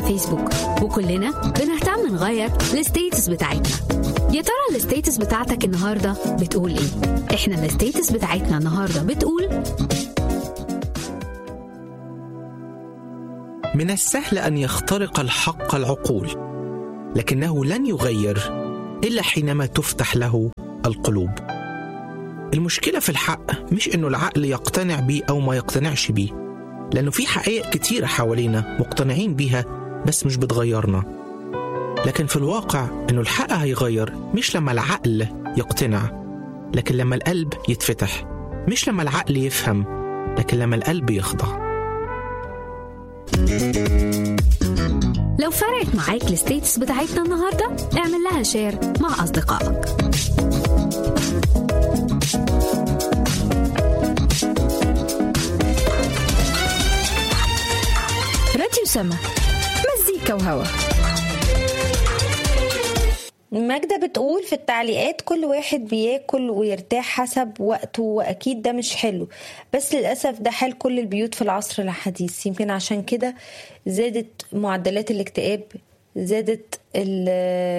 فيسبوك وكلنا بنهتم نغير الستيتس بتاعتنا يا ترى الستيتس بتاعتك النهارده بتقول ايه احنا الستيتس بتاعتنا النهارده بتقول من السهل ان يخترق الحق العقول لكنه لن يغير الا حينما تفتح له القلوب المشكله في الحق مش انه العقل يقتنع بيه او ما يقتنعش بيه لانه في حقائق كتيره حوالينا مقتنعين بيها بس مش بتغيرنا لكن في الواقع انه الحق هيغير مش لما العقل يقتنع لكن لما القلب يتفتح مش لما العقل يفهم لكن لما القلب يخضع لو فرقت معاك الستيتس بتاعتنا النهارده اعمل لها شير مع اصدقائك راديو سما مزيكا وهوا ماجدة بتقول في التعليقات كل واحد بياكل ويرتاح حسب وقته وأكيد ده مش حلو بس للأسف ده حال كل البيوت في العصر الحديث يمكن عشان كده زادت معدلات الاكتئاب زادت ال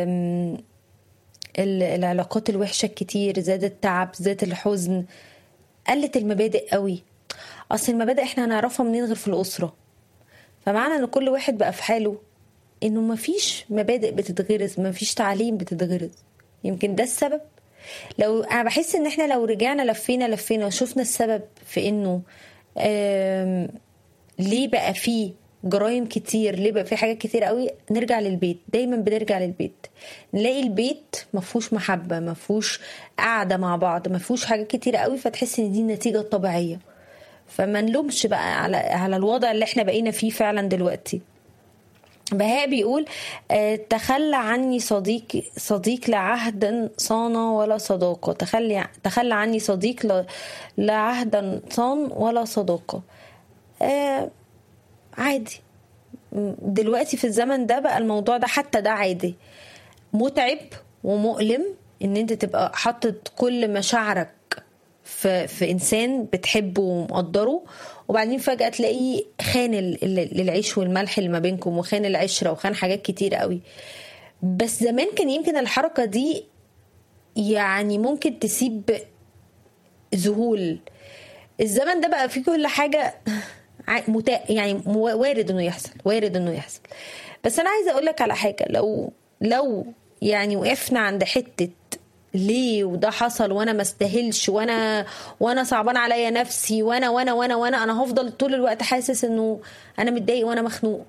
ال- العلاقات الوحشة كتير زاد التعب زاد الحزن قلت المبادئ قوي أصل المبادئ احنا هنعرفها منين غير في الأسرة فمعنى ان كل واحد بقى في حاله انه مفيش مبادئ بتتغرز مفيش تعليم بتتغرز يمكن ده السبب لو انا بحس ان احنا لو رجعنا لفينا لفينا وشفنا السبب في انه آم، ليه بقى فيه جرائم كتير ليه بقى في حاجات كتير قوي نرجع للبيت دايما بنرجع للبيت نلاقي البيت مفهوش محبة مفهوش قعدة مع بعض مفهوش حاجات كتير قوي فتحس ان دي النتيجة الطبيعية فما نلومش بقى على على الوضع اللي احنا بقينا فيه فعلا دلوقتي بهاء بيقول آه، تخلى عني صديق صديق لعهد صان ولا صداقة تخلي تخلى عني صديق ل- لعهد صان ولا صداقة آه، عادي م- دلوقتي في الزمن ده بقى الموضوع ده حتى ده عادي متعب ومؤلم ان انت تبقى حاطط كل مشاعرك في, في انسان بتحبه ومقدره وبعدين فجاه تلاقيه خان ال- ال- العيش والملح اللي ما بينكم وخان العشره وخان حاجات كتير قوي بس زمان كان يمكن الحركه دي يعني ممكن تسيب ذهول الزمن ده بقى فيه كل حاجه ع- متا... يعني مو- وارد انه يحصل وارد انه يحصل بس انا عايزه اقول لك على حاجه لو لو يعني وقفنا عند حته ليه وده حصل وانا ما استاهلش وانا وانا صعبان عليا نفسي وانا وانا وانا وانا انا هفضل طول الوقت حاسس انه انا متضايق وانا مخنوق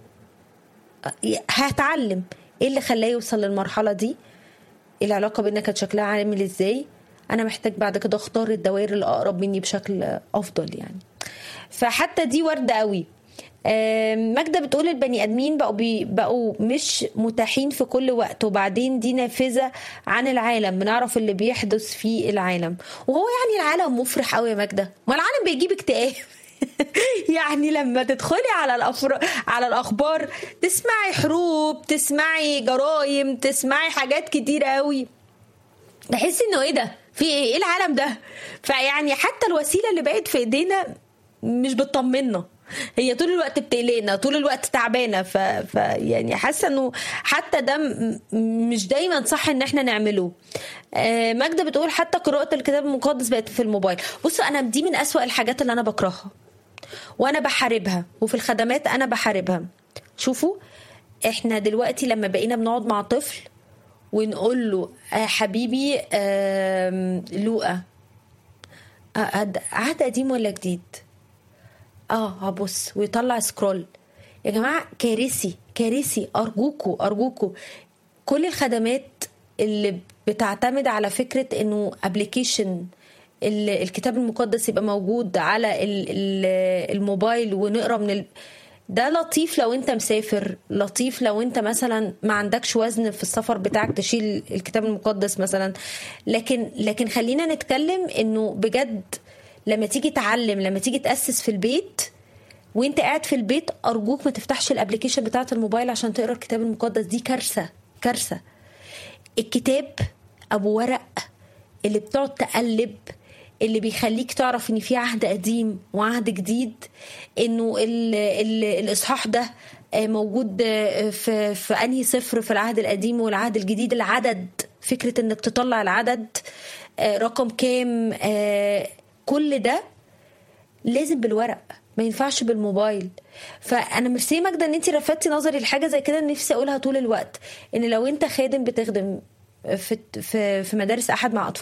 هتعلم ايه اللي خلاه يوصل للمرحله دي العلاقه بينا كانت شكلها عامل ازاي انا محتاج بعد كده اختار الدوائر اللي اقرب مني بشكل افضل يعني فحتى دي وارده قوي آم، ماجدة بتقول البني ادمين بقوا بي بقوا مش متاحين في كل وقت وبعدين دي نافذه عن العالم بنعرف اللي بيحدث في العالم وهو يعني العالم مفرح قوي يا ماجدة ما العالم بيجيب اكتئاب يعني لما تدخلي على الأفر... على الاخبار تسمعي حروب تسمعي جرائم تسمعي حاجات كتير قوي تحسي انه ايه ده في ايه ايه العالم ده فيعني حتى الوسيله اللي بقت في ايدينا مش بتطمنا هي طول الوقت بتقلقنا طول الوقت تعبانه ف... ف يعني حاسه انه حتى ده م... مش دايما صح ان احنا نعمله آه ماجده بتقول حتى قراءه الكتاب المقدس بقت في الموبايل بصوا انا دي من أسوأ الحاجات اللي انا بكرهها وانا بحاربها وفي الخدمات انا بحاربها شوفوا احنا دلوقتي لما بقينا بنقعد مع طفل ونقول له آه حبيبي آم، لوقا آه، عهد عهد قديم ولا جديد اه هبص ويطلع سكرول يا جماعه كارثي كارثي ارجوكوا ارجوكوا كل الخدمات اللي بتعتمد على فكره انه ابلكيشن الكتاب المقدس يبقى موجود على ال- ال- الموبايل ونقرا من ال... ده لطيف لو انت مسافر لطيف لو انت مثلا ما عندكش وزن في السفر بتاعك تشيل الكتاب المقدس مثلا لكن لكن خلينا نتكلم انه بجد لما تيجي تعلم لما تيجي تاسس في البيت وانت قاعد في البيت ارجوك ما تفتحش الابلكيشن بتاعه الموبايل عشان تقرا الكتاب المقدس دي كارثه كارثه الكتاب ابو ورق اللي بتقعد تقلب اللي بيخليك تعرف ان في عهد قديم وعهد جديد انه ال ال الاصحاح ده آه، موجود آه، في في انهي صفر في العهد القديم والعهد الجديد العدد فكره انك تطلع العدد آه، رقم كام آه، كل ده لازم بالورق ما ينفعش بالموبايل فانا ميرسي ماجده ان انت لفتي نظري لحاجه زي كده نفسي اقولها طول الوقت ان لو انت خادم بتخدم في في في مدارس احد مع اطفال